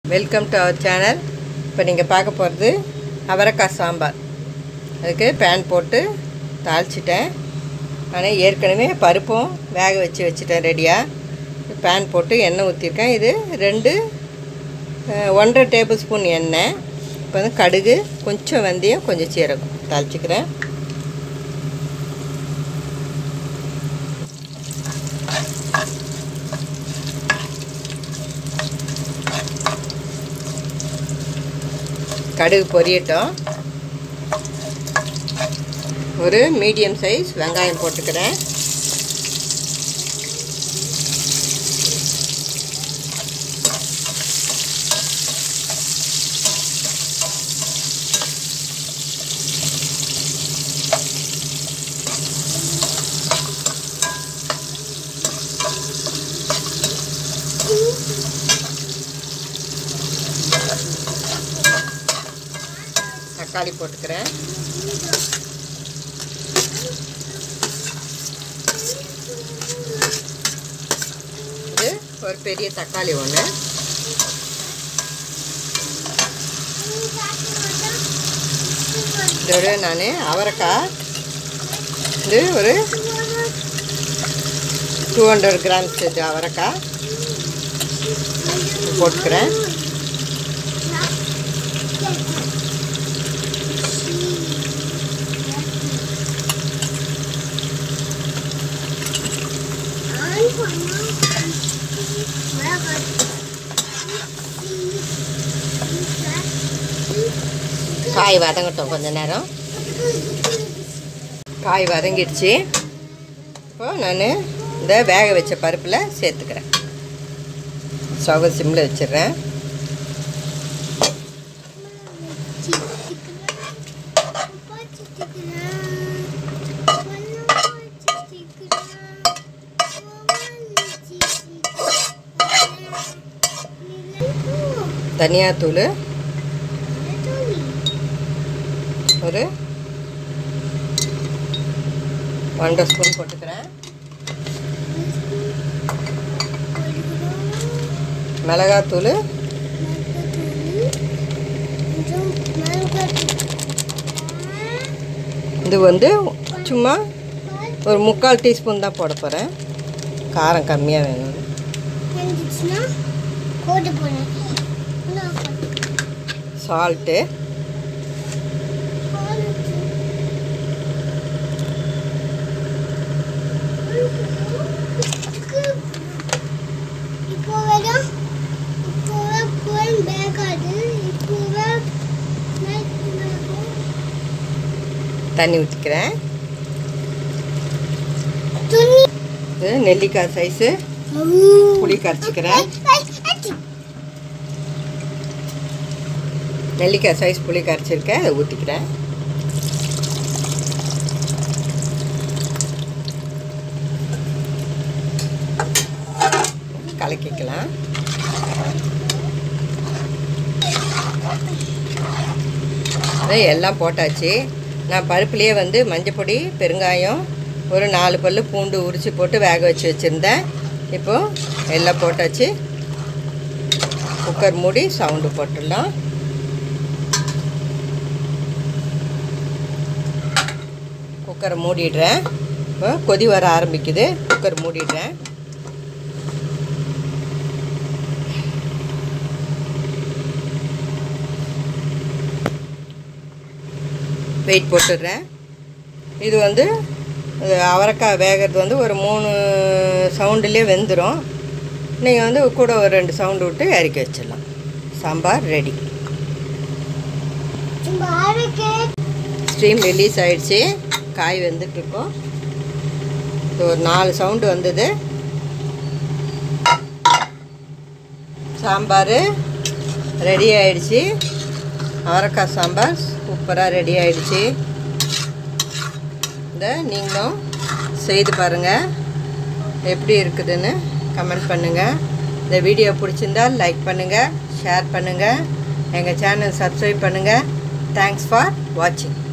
welcome to our channel இப்போ நீங்கள் பார்க்க போகிறது அவரைக்காய் சாம்பார் அதுக்கு பேன் போட்டு தாளிச்சிட்டேன் ஆனால் ஏற்கனவே பருப்பும் வேக வச்சு வச்சுட்டேன் ரெடியாக பேன் போட்டு எண்ணெய் ஊற்றிருக்கேன் இது ரெண்டு அஹ், ஒன்றரை டேபிள் ஸ்பூன் எண்ணெய் இப்போ வந்து கடுகு கொஞ்சம் வெந்தயம் கொஞ்சம் சீரகம் தாளிச்சிக்கிறேன் கடுகு பொரியட்டும் ஒரு மீடியம் சைஸ் வெங்காயம் போட்டுக்கிறேன் தக்காளி போட்டுக்கிறேன் இது ஒரு பெரிய தக்காளி ஒன்று இதோட நான் அவரைக்காய் இது ஒரு டூ ஹண்ட்ரட் கிராம்ஸ் இது அவரைக்காய் போட்டுக்கிறேன் காய் வதங்கட்டும் கொஞ்ச நேரம் காய் வதங்கிடுச்சு இப்போ நான் இந்த வேக வச்ச பருப்பில் சேர்த்துக்கிறேன் ஸ்டவ் சிம்மில் வச்சிடுறேன் தனியாத்தூள் ஒரு ஒன்றரை ஸ்பூன் போட்டுக்கிறேன் மிளகாத்தூள் இது வந்து சும்மா ஒரு முக்கால் டீஸ்பூன் தான் போட போகிறேன் காரம் கம்மியாக வேணும் கோட்டு போனேன் சால்ட்டு இப்போ வேணும் இப்போ கோல் பேக்காது இப்போ தண்ணி ஊற்றிக்கிறேன் துணி இது நெல்லிக்காய் சைஸு புளி கரைச்சிக்கிறேன் நெல்லிக்காய் சைஸ் புளி கரைச்சிருக்கேன் அதை ஊற்றிக்கிறேன் கலக்கிக்கலாம் அதை எல்லாம் போட்டாச்சு நான் பருப்புலேயே வந்து மஞ்சப்பொடி பெருங்காயம் ஒரு நாலு பல்லு பூண்டு உரித்து போட்டு வேக வச்சு வச்சுருந்தேன் இப்போது எல்லாம் போட்டாச்சு குக்கர் மூடி சவுண்டு போட்டுடலாம் குக்கரை மூடிடுறேன் இப்போ கொதி வர ஆரம்பிக்குது குக்கர் மூடிடுறேன் வெயிட் போட்டுடுறேன் இது வந்து இது அவரைக்காய் வேகிறது வந்து ஒரு மூணு சவுண்டுலேயே வெந்துடும் நீங்கள் வந்து கூட ஒரு ரெண்டு சவுண்டு விட்டு இறக்கி வச்சிடலாம் சாம்பார் ரெடி ஸ்ட்ரீம் ரிலீஸ் ஆயிடுச்சு காய் வெந்துட்டுருக்கோம் இது ஒரு நாலு சவுண்டு வந்தது சாம்பார் ரெடி ஆயிடுச்சு அவரைக்காய் சாம்பார் சூப்பராக ரெடி ஆயிடுச்சு இந்த நீங்களும் செய்து பாருங்கள் எப்படி இருக்குதுன்னு கமெண்ட் பண்ணுங்கள் இந்த வீடியோ பிடிச்சிருந்தா லைக் பண்ணுங்கள் ஷேர் பண்ணுங்கள் எங்கள் சேனல் சப்ஸ்கிரைப் பண்ணுங்கள் தேங்க்ஸ் ஃபார் வாட்சிங்